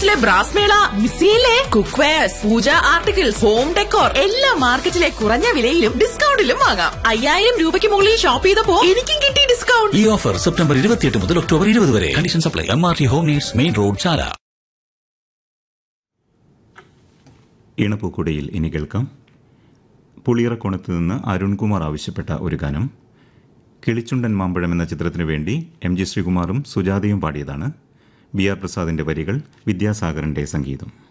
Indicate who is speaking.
Speaker 1: ഇലക്ട്രോണിക്സിലെ brass mela മിസ്സിയിലെ cook wares puja articles home decor എല്ലാം മാർക്കറ്റിലെ കുറഞ്ഞ വിലയിലും ഡിസ്കൗണ്ടിലും വാങ്ങാം അയ്യായിരം രൂപയ്ക്ക് മുകളിൽ ഷോപ്പ് ചെയ്തപ്പോ എനിക്കും കിട്ടി ഡിസ്കൗണ്ട്
Speaker 2: ഈ ഓഫർ സെപ്റ്റംബർ ഇരുപത്തിയെട്ട് മുതൽ ഒക്ടോബർ ഇരുപത് വരെ condition supply M R T home needs main road Chala
Speaker 3: ഈണപ്പൂക്കുടയിൽ ഇനി കേൾക്കാം പുളിയറക്കോണത്ത് നിന്ന് അരുൺകുമാർ ആവശ്യപ്പെട്ട ഒരു ഗാനം കിളിച്ചുണ്ടൻ മാമ്പഴം എന്ന ചിത്രത്തിനു വേണ്ടി എം ജി ശ്രീകുമാറും സുജാതയും പാടിയതാണ് ബി ആർ പ്രസാദിന്റെ വരികൾ വിദ്യാസാഗറിന്റെ സംഗീതം